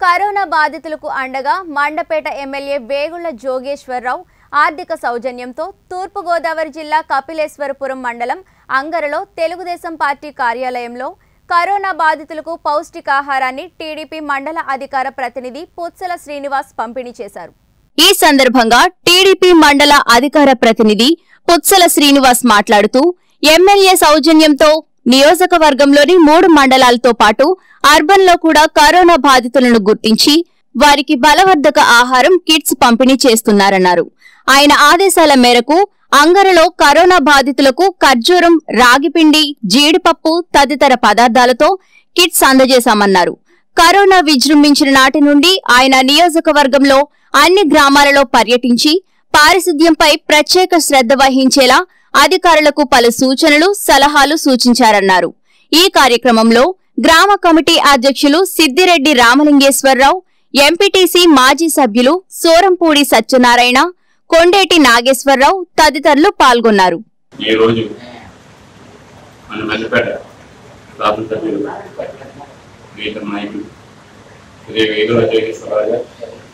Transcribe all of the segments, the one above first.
corona బాధితులకు అండగా Mandapeta MLA Vegulla Jogeswara Rao ఆర్థిక సౌజన్యంతో తూర్పుగోదావరి జిల్లా కపిలేశ్వరపురం మండలం అంగరలో తెలుగుదేశం పార్టీ కార్యాలయంలో కరోనా బాధితులకు పౌష్టికాహారాన్ని టీడీపీ మండల అధికార ప్రతినిధి పుత్సల శ్రీనివాస్ పంపిణీ చేశారు ఈ సందర్భంగా టీడీపీ మండల అధికార ప్రతినిధి పుత్సల శ్రీనివాస్ మాట్లాడుతూ ఎమ్మెల్యే సౌజన్యంతో నియోజకవర్గంలోని మూడు మండలాలతో పాటు అర్బన్ లో కూడా కరోనా బాధితులను గుర్తించి వారికి బలవర్ధక ఆహారం కిట్స్ పంపిణీ చేస్తున్నారన్నారు ఆయన ఆదేశాల మేరకు అంగరలో కరోనా బాధితులకు ఖర్జూరం రాగిపిండి జీడిపప్పు తదితర పదార్థాలతో కిట్స్ అందజేశామన్నారు కరోనా విజృంభించిన నాటి నుండి ఆయన నియోజకవర్గంలో అన్ని గ్రామాలలో పర్యటించి పారిశుద్ధ్యంపై ప్రత్యేక శ్రద్ధ వహించేలా అధికారులకు పలు సూచనలు సలహాలు సూచించారన్నారు ఈ కార్యక్రమంలో గ్రామ కమిటీ అధ్యక్షులు సిద్దిరెడ్డి రామలింగేశ్వరరావు ఎంపీటీసీ మాజీ సభ్యులు సోరంపూడి సత్యనారాయణ కొండేటి నాగేశ్వరరావు తదితరులు పాల్గొన్నారు ఈ రోజు మన మెల్లపేట శాసనసభ్యులు ప్రీతం నాయకులు శ్రీ వేగుల జగేశ్వరరావు గారు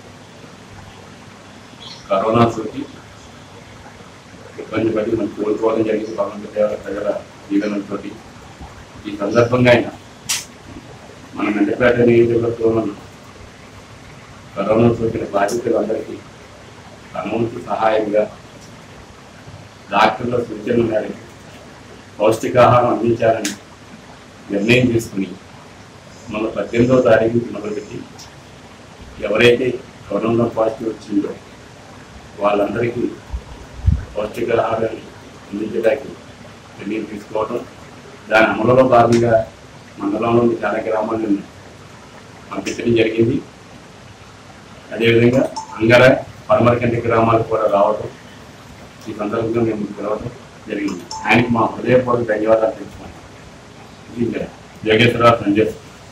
కరోనా సోకి ఇబ్బంది పడి మనం కోల్పోవడం జరిగింది పవన్ దేవాల ప్రజల దీవెనలతో ఈ సందర్భంగా ఆయన మన మెల్లపేట నియోజకవర్గంలో ఉన్న కరోనా సోకిన బాధితులందరికీ తనవంతు సహాయంగా డాక్టర్ల సూచనల మేరకు పౌష్టికాహారం అందించాలని నిర్ణయం తీసుకుని మన పద్దెనిమిదవ తారీఖు నుంచి మొదలుపెట్టి ఎవరైతే కరోనా పాజిటివ్ వచ్చిందో వాళ్ళందరికీ పౌష్టికాహారాన్ని అందించడానికి నిర్ణయం తీసుకోవడం దాని అమలులో భాగంగా మండలంలోని చాలా గ్రామాలను పంపించడం జరిగింది అదేవిధంగా అంగర పరమరకంటి గ్రామాలు కూడా రావడం ఈ సందర్భంగా మేము పిలవడం జరిగింది ఆయనకి మా హృదయపూర్వక ధన్యవాదాలు తెలుసుకున్నాం ఇంకా జోగేశ్వరరావు సంజయ్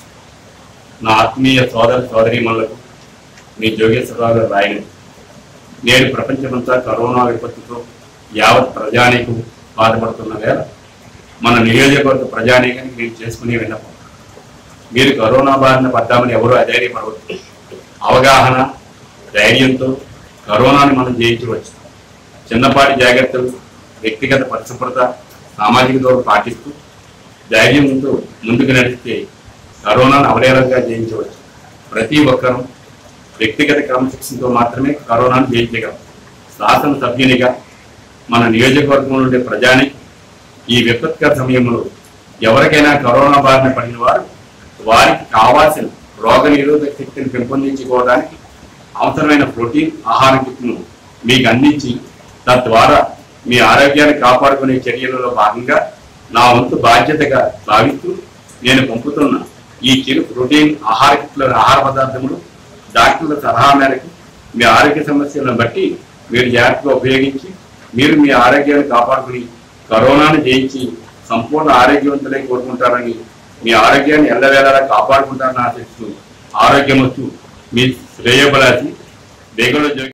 నా ఆత్మీయ సోదర సోదరీమణులకు మీ జోగేశ్వరరావు గారు రాయను నేడు ప్రపంచమంతా కరోనా విపత్తుతో యావత్ ప్రజానీకం బాధపడుతున్న వేళ మన నియోజకవర్గ ప్రజానీకానికి మేము చేసుకునే విన్నపం మీరు కరోనా బారిన పడ్డామని ఎవరూ అధైర్యపడవద్దు అవగాహన ధైర్యంతో కరోనాని మనం జయించవచ్చు చిన్నపాటి జాగ్రత్తలు వ్యక్తిగత పరిశుభ్రత సామాజిక దూరం పాటిస్తూ ధైర్యంతో ముందుకు నడిస్తే కరోనాను అవలేలంగా జయించవచ్చు ప్రతి ఒక్కరూ వ్యక్తిగత క్రమశిక్షణతో మాత్రమే కరోనాను జయించగలం శాసన సభ్యునిగా మన నియోజకవర్గంలో ఉండే ప్రజాని ఈ విపత్కర సమయంలో ఎవరికైనా కరోనా బారిన పడిన వారు వారికి కావాల్సిన రోగ నిరోధక శక్తిని పెంపొందించుకోవడానికి అవసరమైన ప్రోటీన్ ఆహార కిట్ను మీకు అందించి తద్వారా మీ ఆరోగ్యాన్ని కాపాడుకునే చర్యలలో భాగంగా నా వంతు బాధ్యతగా భావిస్తూ నేను పంపుతున్న ఈ చిరు ప్రోటీన్ ఆహార కిట్ల ఆహార పదార్థములు డాక్టర్ల సలహా మేరకు మీ ఆరోగ్య సమస్యలను బట్టి మీరు జాగ్రత్తగా ఉపయోగించి మీరు మీ ఆరోగ్యాన్ని కాపాడుకుని కరోనాను జయించి సంపూర్ణ ఆరోగ్యవంతులై కోరుకుంటారని మీ ఆరోగ్యాన్ని ఎల్లవేళలా కాపాడుకుంటారని ఆశిస్తూ ఆరోగ్యమొచ్చు మీ శ్రేయోబలాసి వేగంలో